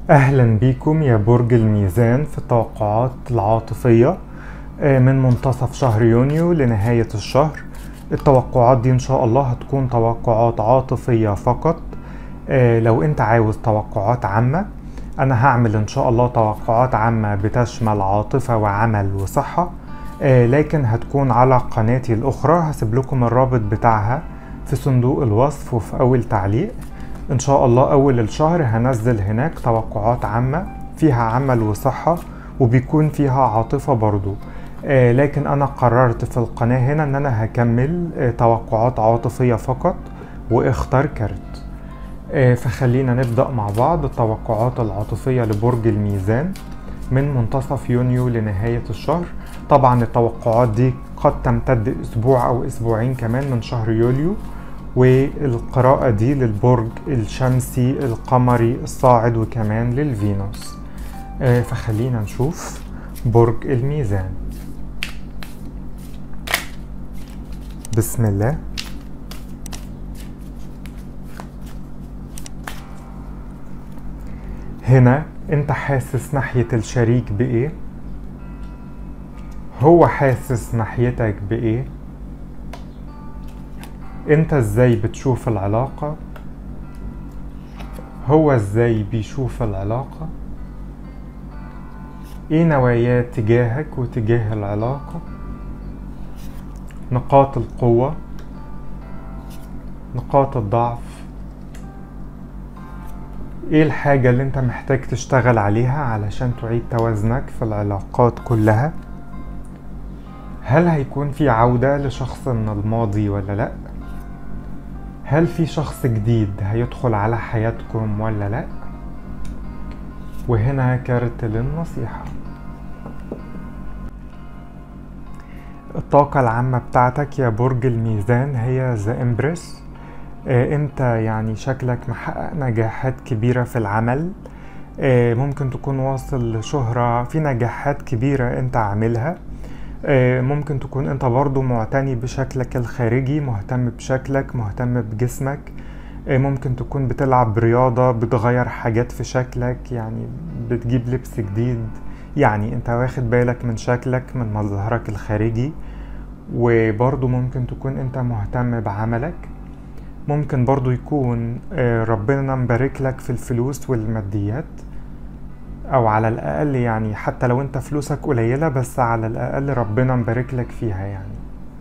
أهلا بيكم يا برج الميزان في التوقعات العاطفية آه، من منتصف شهر يونيو لنهاية الشهر التوقعات دي إن شاء الله هتكون توقعات عاطفية فقط آه، لو أنت عاوز توقعات عامة أنا هعمل إن شاء الله توقعات عامة بتشمل عاطفة وعمل وصحة آه، لكن هتكون على قناتي الأخرى هسيب لكم الرابط بتاعها في صندوق الوصف وفي أول تعليق ان شاء الله اول الشهر هنزل هناك توقعات عامة فيها عمل وصحة وبيكون فيها عاطفة برضو آه لكن انا قررت في القناة هنا ان انا هكمل آه توقعات عاطفية فقط واختار كارت آه فخلينا نبدأ مع بعض التوقعات العاطفية لبرج الميزان من منتصف يونيو لنهاية الشهر طبعا التوقعات دي قد تمتد اسبوع او اسبوعين كمان من شهر يوليو والقراءة دي للبرج الشمسي القمري الصاعد وكمان للفينوس آه، فخلينا نشوف برج الميزان بسم الله هنا انت حاسس ناحية الشريك بايه هو حاسس ناحيتك بايه انت ازاي بتشوف العلاقة هو ازاي بيشوف العلاقة ايه نواياه تجاهك وتجاه العلاقة نقاط القوة نقاط الضعف ايه الحاجة اللي انت محتاج تشتغل عليها علشان تعيد توازنك في العلاقات كلها هل هيكون في عودة لشخص من الماضي ولا لأ؟ هل في شخص جديد هيدخل على حياتكم ولا لا وهنا كارت للنصيحة الطاقة العامة بتاعتك يا برج الميزان هي ذا امبرس انت يعني شكلك محقق نجاحات كبيرة في العمل آه، ممكن تكون واصل لشهرة في نجاحات كبيرة انت عاملها آه، ممكن تكون انت برضو معتني بشكلك الخارجي مهتم بشكلك مهتم بجسمك آه، ممكن تكون بتلعب رياضة بتغير حاجات في شكلك يعني بتجيب لبس جديد يعني انت واخد بالك من شكلك من مظهرك الخارجي وبرضو ممكن تكون انت مهتم بعملك ممكن برضو يكون آه، ربنا مبارك لك في الفلوس والماديات او على الاقل يعني حتى لو انت فلوسك قليلة بس على الاقل ربنا مبارك لك فيها يعني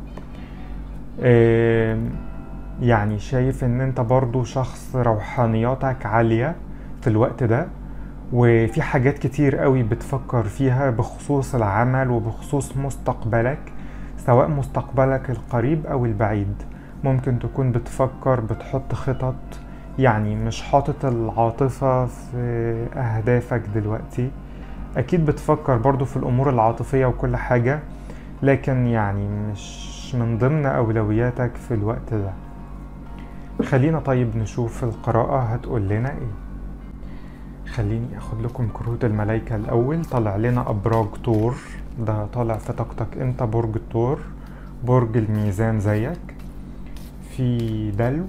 آم، يعني شايف ان انت برضو شخص روحانياتك عالية في الوقت ده وفي حاجات كتير قوي بتفكر فيها بخصوص العمل وبخصوص مستقبلك سواء مستقبلك القريب او البعيد ممكن تكون بتفكر بتحط خطط يعني مش حاطط العاطفة في أهدافك دلوقتي أكيد بتفكر برضو في الأمور العاطفية وكل حاجة لكن يعني مش من ضمن أولوياتك في الوقت ده خلينا طيب نشوف القراءة هتقول لنا ايه خليني اخد لكم كروت الملايكة الأول طلع لنا أبراج طور ده طالع في طاقتك انت برج الثور برج الميزان زيك في دلو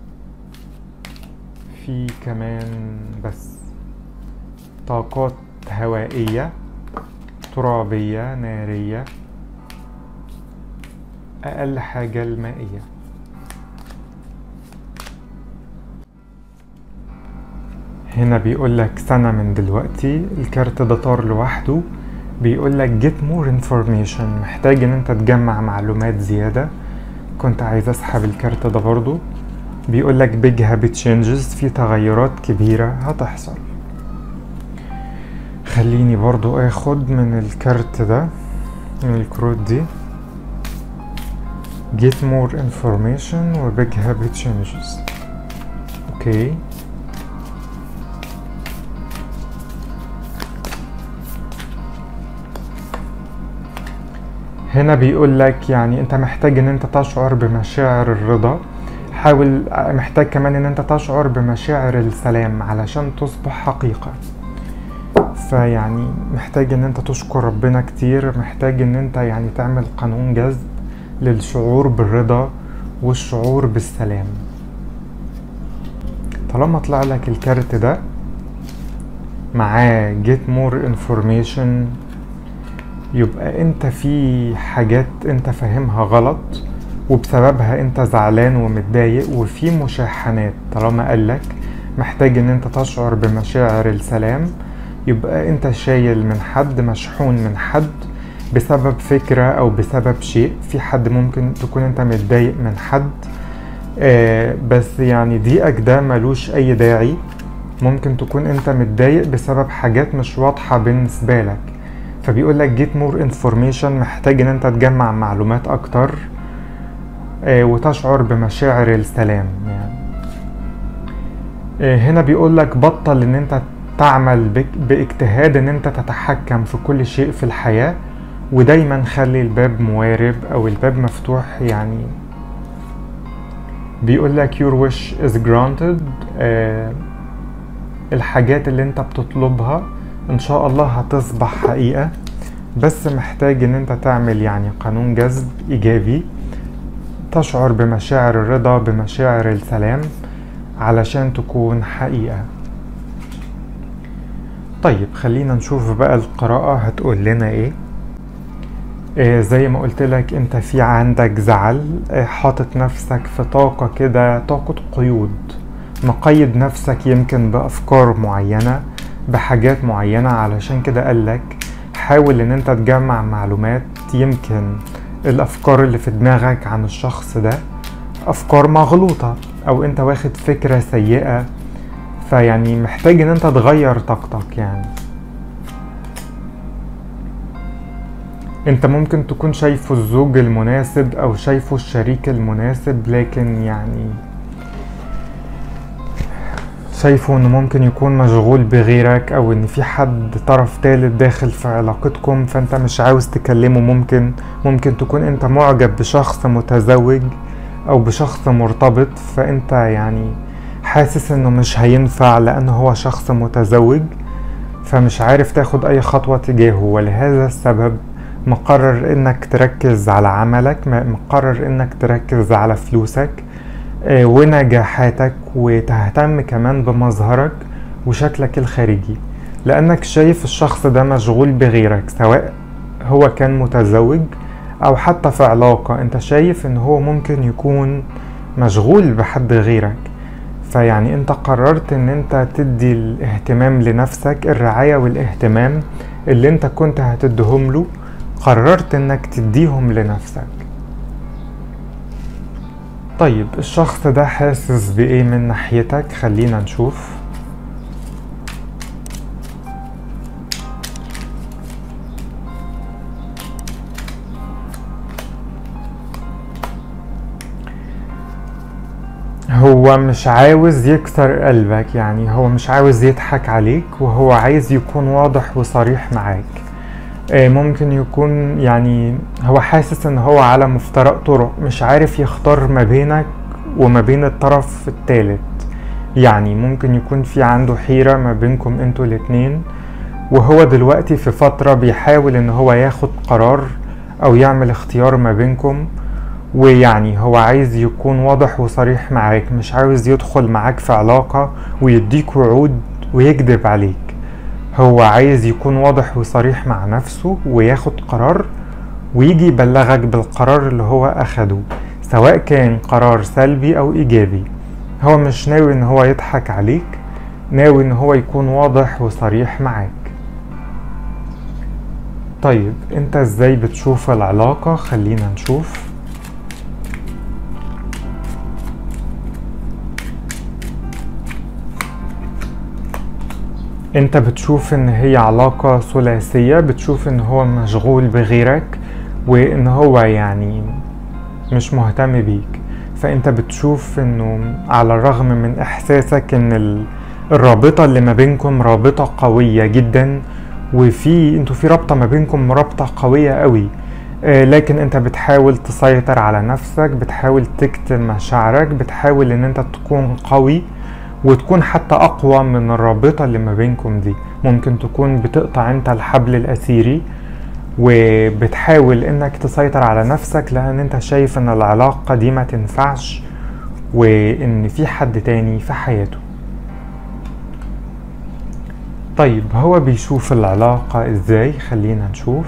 في كمان بس طاقات هوائية ترابية نارية أقل حاجة المائية هنا بيقول لك سنة من دلوقتي الكارت ده طار لوحده بيقول لك get more information محتاج ان انت تجمع معلومات زيادة كنت عايز اسحب الكارت ده برضو بيقول لك big habit changes في تغيرات كبيرة هتحصل خليني برضو اخد من الكارت ده من الكروت دي get more information و big habit changes اوكي هنا بيقول لك يعني انت محتاج ان انت تشعر بمشاعر الرضا حاول محتاج كمان ان انت تشعر بمشاعر السلام علشان تصبح حقيقة فيعني محتاج ان انت تشكر ربنا كتير محتاج ان انت يعني تعمل قانون جذب للشعور بالرضا والشعور بالسلام طالما طلع لك الكارت ده معاه get more information يبقى انت في حاجات انت فاهمها غلط وبسببها انت زعلان ومتضايق وفي مشاحنات طالما قالك محتاج ان انت تشعر بمشاعر السلام يبقى انت شايل من حد مشحون من حد بسبب فكرة او بسبب شيء في حد ممكن تكون انت متضايق من حد آه بس يعني ضيقك ده ملوش اي داعي ممكن تكون انت متضايق بسبب حاجات مش واضحة بالنسبة لك فبيقول لك جيت مور انفورميشن محتاج ان انت تجمع معلومات اكتر آه وتشعر بمشاعر السلام يعني آه هنا بيقول لك بطل ان انت تعمل باجتهاد ان انت تتحكم في كل شيء في الحياة ودايما خلي الباب موارب او الباب مفتوح يعني بيقول لك your wish is granted آه الحاجات اللي انت بتطلبها ان شاء الله هتصبح حقيقة بس محتاج ان انت تعمل يعني قانون جذب ايجابي تشعر بمشاعر الرضا بمشاعر السلام علشان تكون حقيقة طيب خلينا نشوف بقى القراءة هتقول لنا ايه إيه زي ما قلت لك انت في عندك زعل إيه حاطط نفسك في طاقة كده طاقة قيود مقيد نفسك يمكن بأفكار معينة بحاجات معينة علشان كده قالك حاول ان انت تجمع معلومات يمكن الافكار اللي في دماغك عن الشخص ده افكار مغلوطة او انت واخد فكرة سيئة فيعني محتاج ان انت تغير طاقتك يعني انت ممكن تكون شايفه الزوج المناسب او شايفه الشريك المناسب لكن يعني شايفه انه ممكن يكون مشغول بغيرك او ان في حد طرف تالت داخل في علاقتكم فانت مش عاوز تكلمه ممكن ممكن تكون انت معجب بشخص متزوج او بشخص مرتبط فانت يعني حاسس انه مش هينفع لانه هو شخص متزوج فمش عارف تاخد اي خطوة تجاهه ولهذا السبب مقرر انك تركز على عملك مقرر انك تركز على فلوسك ونجاحاتك وتهتم كمان بمظهرك وشكلك الخارجي لانك شايف الشخص ده مشغول بغيرك سواء هو كان متزوج او حتى في علاقة انت شايف ان هو ممكن يكون مشغول بحد غيرك فيعني انت قررت ان انت تدي الاهتمام لنفسك الرعاية والاهتمام اللي انت كنت هتديهم له قررت انك تديهم لنفسك طيب الشخص ده حاسس بايه من ناحيتك خلينا نشوف هو مش عاوز يكسر قلبك يعني هو مش عاوز يضحك عليك وهو عايز يكون واضح وصريح معاك ممكن يكون يعني هو حاسس ان هو على مفترق طرق مش عارف يختار ما بينك وما بين الطرف التالت يعني ممكن يكون في عنده حيرة ما بينكم انتوا الاتنين وهو دلوقتي في فترة بيحاول ان هو ياخد قرار او يعمل اختيار ما بينكم ويعني هو عايز يكون واضح وصريح معاك مش عاوز يدخل معاك في علاقة ويديك وعود ويكذب عليك هو عايز يكون واضح وصريح مع نفسه وياخد قرار ويجي يبلغك بالقرار اللي هو أخده سواء كان قرار سلبي أو إيجابي هو مش ناوي إن هو يضحك عليك ناوي إن هو يكون واضح وصريح معاك طيب انت ازاي بتشوف العلاقة خلينا نشوف انت بتشوف ان هي علاقة ثلاثية بتشوف ان هو مشغول بغيرك وان هو يعني مش مهتم بيك فانت بتشوف انه على الرغم من احساسك ان الرابطة اللي ما بينكم رابطة قوية جدا وفي انتوا في رابطة ما بينكم رابطة قوية قوي آه لكن انت بتحاول تسيطر على نفسك بتحاول تكتم مشاعرك بتحاول ان انت تكون قوي وتكون حتى اقوى من الرابطة اللي ما بينكم دي ممكن تكون بتقطع انت الحبل الاسيري وبتحاول انك تسيطر على نفسك لان انت شايف ان العلاقة دي ما تنفعش وان في حد تاني في حياته طيب هو بيشوف العلاقة ازاي خلينا نشوف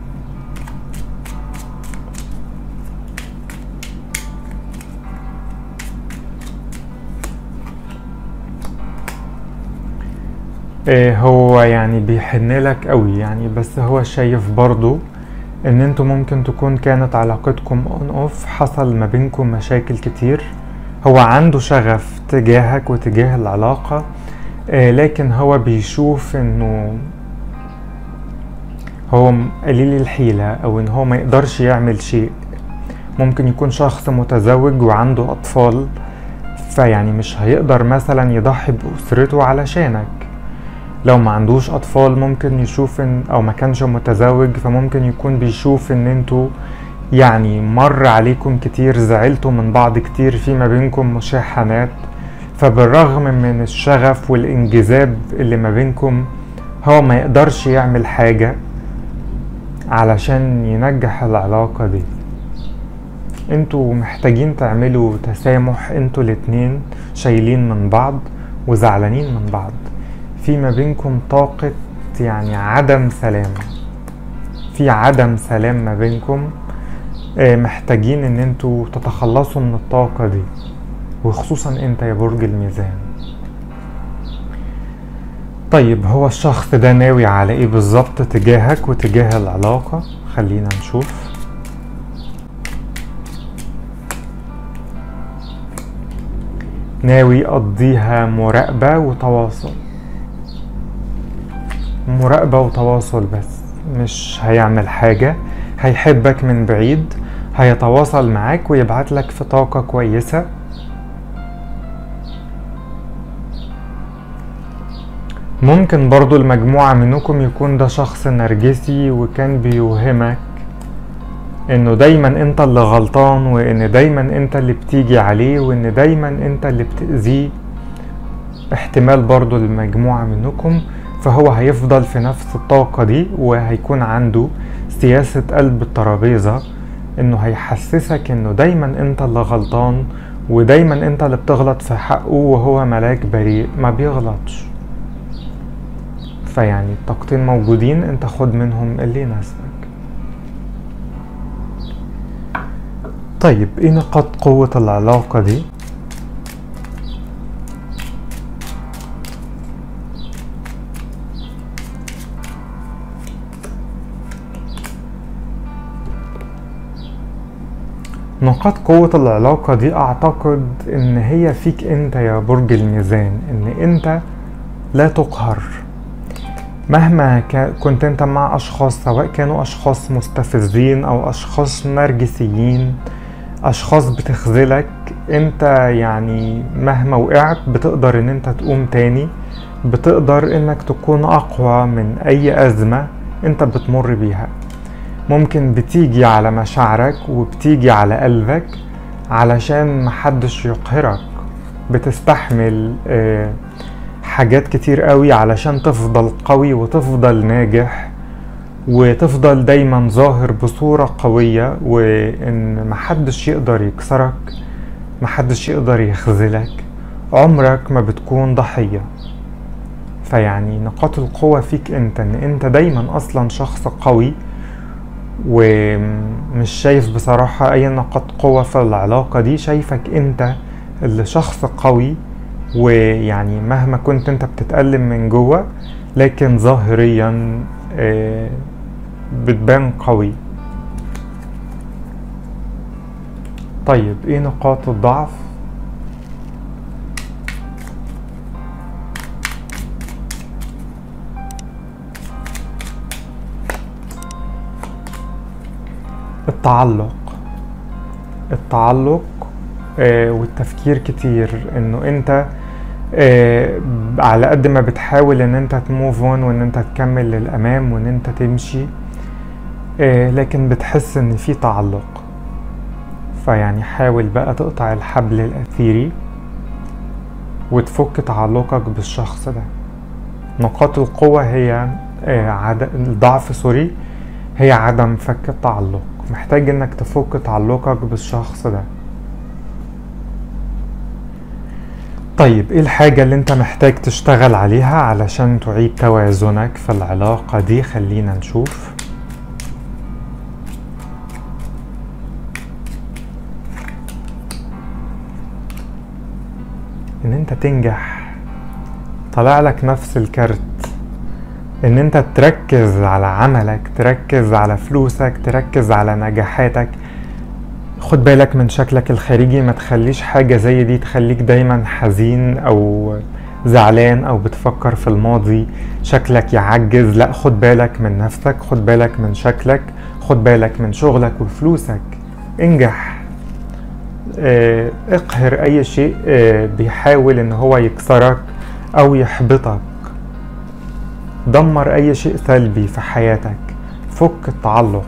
إيه هو يعني بيحن لك قوي يعني بس هو شايف برضو ان انتوا ممكن تكون كانت علاقتكم اون اوف حصل ما بينكم مشاكل كتير هو عنده شغف تجاهك وتجاه العلاقة إيه لكن هو بيشوف انه هو قليل الحيلة او ان هو ما يقدرش يعمل شيء ممكن يكون شخص متزوج وعنده اطفال فيعني مش هيقدر مثلا يضحي بأسرته علشانك لو ما عندوش اطفال ممكن يشوف ان او ما كانش متزوج فممكن يكون بيشوف ان انتوا يعني مر عليكم كتير زعلتوا من بعض كتير في ما بينكم مشاحنات فبالرغم من الشغف والانجذاب اللي ما بينكم هو ما يقدرش يعمل حاجة علشان ينجح العلاقة دي انتوا محتاجين تعملوا تسامح انتوا الاتنين شايلين من بعض وزعلانين من بعض في ما بينكم طاقة يعني عدم سلام في عدم سلام ما بينكم محتاجين ان انتوا تتخلصوا من الطاقة دي وخصوصا انت يا برج الميزان طيب هو الشخص ده ناوي على ايه بالظبط تجاهك وتجاه العلاقة خلينا نشوف ناوي يقضيها مراقبة وتواصل مراقبة وتواصل بس مش هيعمل حاجة هيحبك من بعيد هيتواصل معاك ويبعت لك في طاقة كويسة ممكن برضو المجموعة منكم يكون ده شخص نرجسي وكان بيوهمك انه دايما انت اللي غلطان وان دايما انت اللي بتيجي عليه وان دايما انت اللي بتأذيه احتمال برضو المجموعة منكم فهو هيفضل في نفس الطاقة دي وهيكون عنده سياسة قلب الترابيزة انه هيحسسك انه دايما انت اللي غلطان ودايما انت اللي بتغلط في حقه وهو ملاك بريء ما بيغلطش فيعني الطاقتين موجودين انت خد منهم اللي يناسبك طيب ايه نقاط قوة العلاقة دي نقاط قوة العلاقة دي أعتقد إن هي فيك أنت يا برج الميزان إن أنت لا تقهر مهما كنت أنت مع أشخاص سواء كانوا أشخاص مستفزين أو أشخاص نرجسيين أشخاص بتخذلك أنت يعني مهما وقعت بتقدر إن أنت تقوم تاني بتقدر إنك تكون أقوى من أي أزمة أنت بتمر بيها ممكن بتيجي على مشاعرك وبتيجي على قلبك علشان محدش يقهرك بتستحمل حاجات كتير قوي علشان تفضل قوي وتفضل ناجح وتفضل دايما ظاهر بصورة قوية وان محدش يقدر يكسرك محدش يقدر يخذلك عمرك ما بتكون ضحية فيعني نقاط القوة فيك انت ان انت دايما اصلا شخص قوي ومش شايف بصراحة أي نقاط قوة في العلاقة دي شايفك أنت اللي شخص قوي ويعني مهما كنت أنت بتتألم من جوه لكن ظاهريا بتبان قوي طيب ايه نقاط الضعف التعلق التعلق آه والتفكير كتير انه انت آه على قد ما بتحاول ان انت تموف اون وان انت تكمل للامام وان انت تمشي آه لكن بتحس ان في تعلق فيعني حاول بقى تقطع الحبل الاثيري وتفك تعلقك بالشخص ده نقاط القوة هي آه عد... الضعف سوري هي عدم فك التعلق محتاج انك تفك تعلقك بالشخص ده طيب ايه الحاجة اللي انت محتاج تشتغل عليها علشان تعيد توازنك في العلاقة دي خلينا نشوف ان انت تنجح طلع لك نفس الكارت ان انت تركز على عملك تركز على فلوسك تركز على نجاحاتك خد بالك من شكلك الخارجي ما تخليش حاجة زي دي تخليك دايما حزين او زعلان او بتفكر في الماضي شكلك يعجز لا خد بالك من نفسك خد بالك من شكلك خد بالك من شغلك وفلوسك انجح اه اقهر اي شيء اه بيحاول ان هو يكسرك او يحبطك دمر اي شيء سلبي في حياتك فك التعلق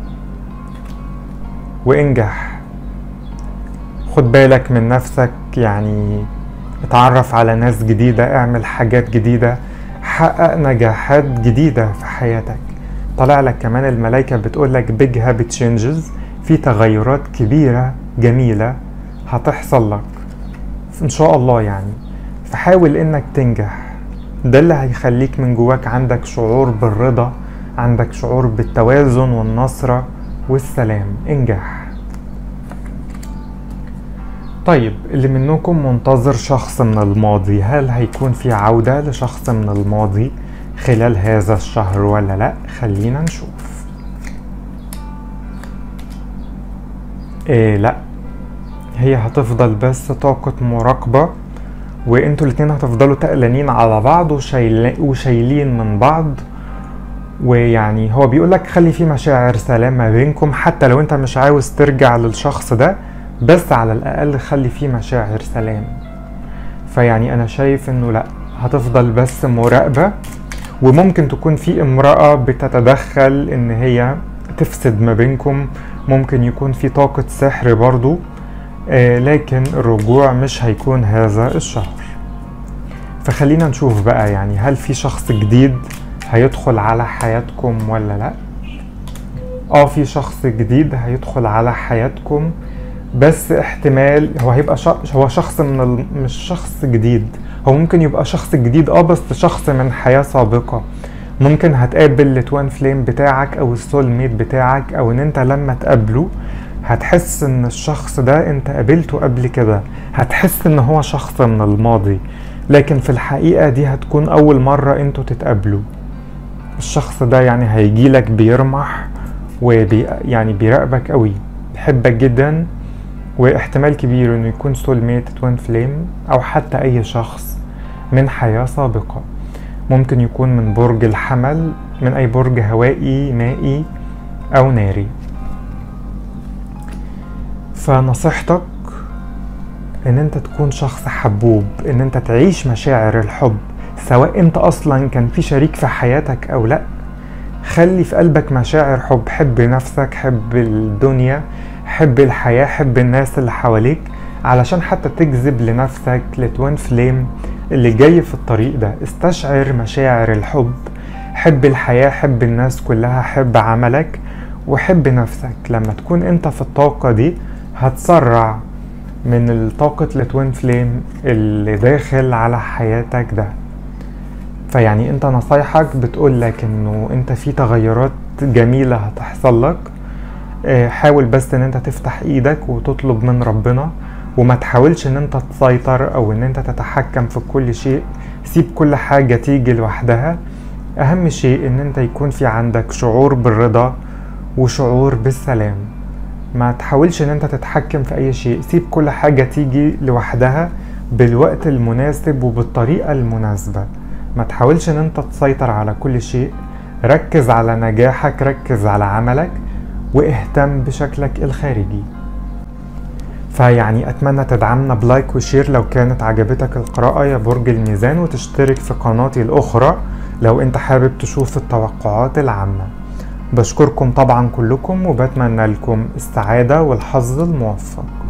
وانجح خد بالك من نفسك يعني اتعرف على ناس جديدة اعمل حاجات جديدة حقق نجاحات جديدة في حياتك طلع لك كمان الملايكة بتقول لك big habit changes في تغيرات كبيرة جميلة هتحصل لك ان شاء الله يعني فحاول انك تنجح ده اللي هيخليك من جواك عندك شعور بالرضا عندك شعور بالتوازن والنصرة والسلام انجح طيب اللي منكم منتظر شخص من الماضي هل هيكون في عودة لشخص من الماضي خلال هذا الشهر ولا لا خلينا نشوف ايه لا هي هتفضل بس طاقة مراقبة وانتوا الاتنين هتفضلوا تقلانين على بعض وشايلين من بعض ويعني هو بيقولك خلي في مشاعر سلام ما بينكم حتى لو انت مش عاوز ترجع للشخص ده بس على الاقل خلي في مشاعر سلام فيعني انا شايف انه لا هتفضل بس مراقبة وممكن تكون في امرأة بتتدخل ان هي تفسد ما بينكم ممكن يكون في طاقة سحر برضو آه لكن الرجوع مش هيكون هذا الشهر فخلينا نشوف بقى يعني هل في شخص جديد هيدخل على حياتكم ولا لا اه في شخص جديد هيدخل على حياتكم بس احتمال هو هيبقى شخص هو شخص من ال... مش شخص جديد هو ممكن يبقى شخص جديد اه بس شخص من حياة سابقة ممكن هتقابل التوان فليم بتاعك او السول ميت بتاعك او ان انت لما تقابله هتحس ان الشخص ده انت قابلته قبل كده هتحس ان هو شخص من الماضي لكن في الحقيقة دي هتكون اول مرة انتوا تتقابلوا الشخص ده يعني هيجيلك بيرمح وبي يعني بيراقبك قوي بيحبك جدا واحتمال كبير انه يكون سول ميت توين فليم او حتى اي شخص من حياة سابقة ممكن يكون من برج الحمل من اي برج هوائي مائي او ناري فنصيحتك ان انت تكون شخص حبوب ان انت تعيش مشاعر الحب سواء انت اصلا كان في شريك في حياتك او لا خلي في قلبك مشاعر حب حب نفسك حب الدنيا حب الحياة حب الناس اللي حواليك علشان حتى تجذب لنفسك لتوين فليم اللي جاي في الطريق ده استشعر مشاعر الحب حب الحياة حب الناس كلها حب عملك وحب نفسك لما تكون انت في الطاقة دي هتسرع من الطاقة التوين فليم اللي داخل على حياتك ده فيعني انت نصايحك بتقولك انه انت في تغيرات جميلة هتحصل لك حاول بس ان انت تفتح ايدك وتطلب من ربنا وما تحاولش ان انت تسيطر او ان انت تتحكم في كل شيء سيب كل حاجة تيجي لوحدها اهم شيء ان انت يكون في عندك شعور بالرضا وشعور بالسلام ما تحاولش ان انت تتحكم في اي شيء سيب كل حاجة تيجي لوحدها بالوقت المناسب وبالطريقة المناسبة ما تحاولش ان انت تسيطر على كل شيء ركز على نجاحك ركز على عملك واهتم بشكلك الخارجي فيعني اتمنى تدعمنا بلايك وشير لو كانت عجبتك القراءة يا برج الميزان وتشترك في قناتي الاخرى لو انت حابب تشوف التوقعات العامة بشكركم طبعا كلكم وبتمنى لكم السعادة والحظ الموفق